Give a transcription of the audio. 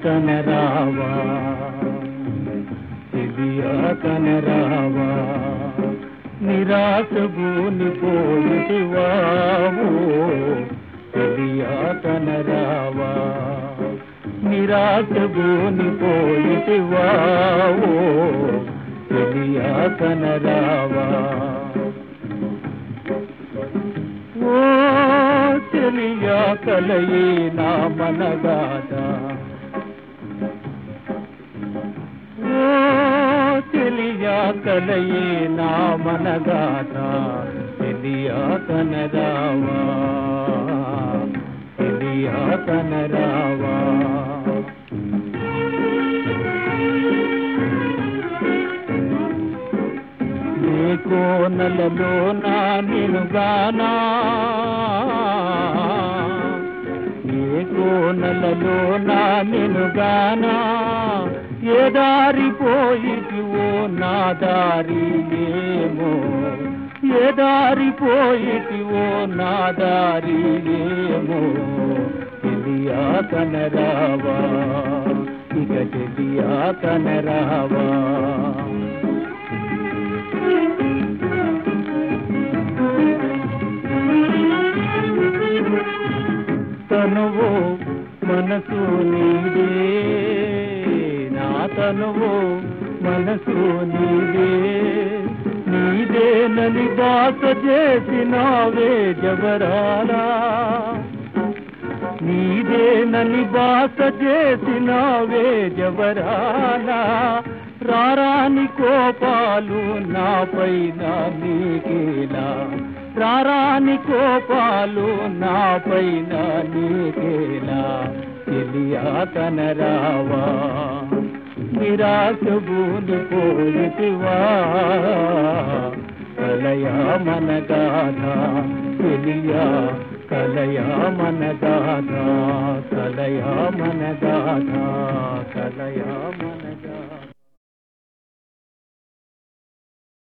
కనరావా చెలియా కనరావా నిరాశ భూని పోయిటివావు చెలియా కనరావా నిరాశ భూని పోయిటివావు చెలియా కనరావా ఓ చెలియా కలయే నా మనగాట ఓ చెలియా కలయే నా మనగాట చెలియా కనరావా చెలియా కనరావా ఏ కోనలలో నా నినుగానా ఏ కోనలలో నా నినుగానా ఏ దారి పోయిటివో నా దారి ఏమో ఏ దారి పోయిటివో నా దారి ఏమో తెలియా కనరావా ఇక తెలియా కనరావా తనువు మనసు నీదే నా తనువు మనసు నీదే నీదేనని బాస చేసినావే జబరాలా నీదేనని బాస చేసినావే జబరాలా రారాని కోపాలు నాపైన నీకేలా రారాని కోపాలు నాపైన నీకేలా తెలియా కనరావా నిరాశ భూని పోయితివా కలయా మన గాథ తెలియా కలయా మన గాథ కలయా మన గాథ కలయా మన